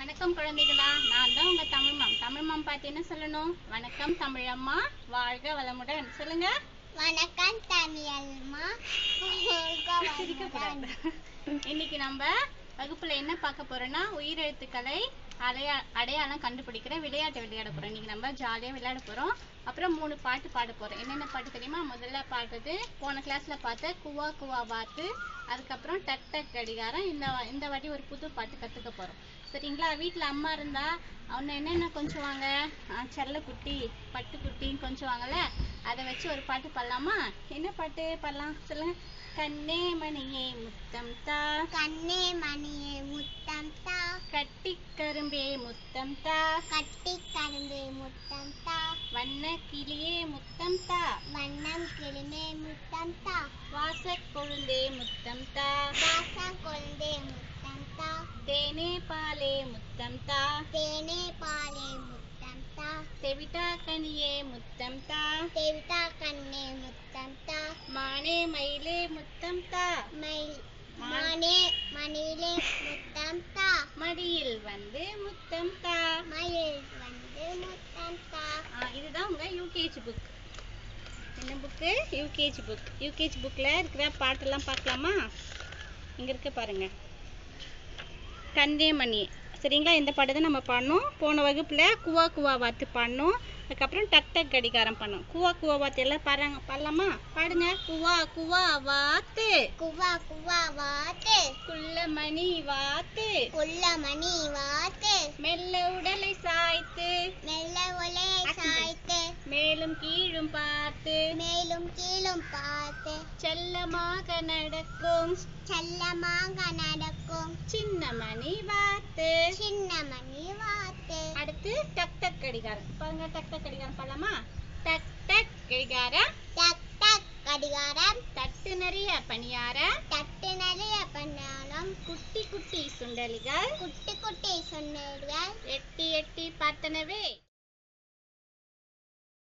வணக்கம் குழந்தைகளா நான் தான் உங்க தமிழ் மாம் தமிழ் மாம் பார்த்து என்ன சொல்லணும் வணக்கம் தமிழம்மா வாழ்க வளமுடன் சொல்லுங்க வணக்கம் தமிழம்மா சிரிக்கக்கூடாது. இன்னைக்கு நம்ம வகுப்புல என்ன பார்க்க போறோம்னா உயிரெழுத்துக்களை அடையா அடையாளம் கண்டுபிடிக்கிற விளையாட்டு விளையாட போறோம் இன்னைக்கு நம்ம ஜாலியா விளையாட போறோம் அப்புறம் மூணு பாட்டு பாட போறோம் என்னென்ன பாட்டு தெரியுமா முதல்ல பாடுறது போன கிளாஸ்ல பார்த்த குவா குவா பாத்து அதுக்கப்புறம் டக் டக் கடிகாரம் இந்த வா- இந்த வாட்டி ஒரு புது பாட்டு கத்துக்க போறோம் சரிங்களா வீட்ல அம்மா இருந்தா அவனை என்னென்ன கொஞ்சுவாங்க ஆஹ் செல்லக்குட்டி பட்டுக்குட்டின்னு கொஞ்சுவாங்கல்ல அதை வச்சு ஒரு பாட்டு பாடலாமா என்ன பாட்டு பாடலாம் சொல்லுங்க கண்ணே மணியே முத்தம் தா கண்ணே மணியே முத்தம் தா கட்டி கரும்பே முத்தம் தா கட்டி கரும்பே முத்தம் தா வண்ண கிளியே முத்தம் தா வண்ணம் கிளிமே முத்தம் தா வாச கொழுந்தே முத்தம் தா வாசம் கொண்டே முத்தம் தா தேனே பாலே முத்தம் தா தேனே பாலே முத்தம் தா தெவிட்டா கனியே முத்தம் தா தேவிதா கண்ணே முத்தம் தா மானே மயிலே முத்தம் தா மயில் மானே மணியிலே முத்தம் தா மடியில் வந்து முத்தம் தா மயில் வந்து முத்தம் தா ஆ, இதுதான் உங்க யூகேஜி புக் என்ன புக்கு யூகேஜி புக் யூகேஜி புக்கில் இருக்கிற பாட்டெல்லாம் பார்க்கலாமா இங்கே இருக்கு பாருங்க கந்தே மணி சரிங்களா இந்த பாட்டு தான் நம்ம பாடணும் போன வகுப்பில் குவா குவா வாத்து பாடணும் அதுக்கப்புறம் டக் டக் கடிகாரம் பண்ணோம் குவா குவா வாத்து எல்லாம் பாடுறாங்க பாடலாமா பாடுங்க குவா குவா வாத்து குவா குவா வாத்து குள்ள மணி வாத்து குள்ள மணி வாத்து மெல்ல உடலை சாய்த்து மெல்ல ஒலே சாய்த்து மேலும் கீழும் பார்த்து மேலும் கீழும் பார்த்து செல்லமாக நடக்கும் செல்லமாக நடக்கும் சின்ன மணி வாத்து சின்ன மணி வாத்து அடுத்து டக் டக் கடிகாரம் பாருங்க டக் டக் கடிகாரம் பாடலாமா டக் டக் கடிகாரம் டக் டக் கடிகாரம் தட்டு நிறைய பணியார தட்டு நிறைய பண்ணாலும் குட்டி குட்டி சுண்டலிகள் குட்டி குட்டி சொன்னீர்கள் எட்டி எட்டி பார்த்தனவே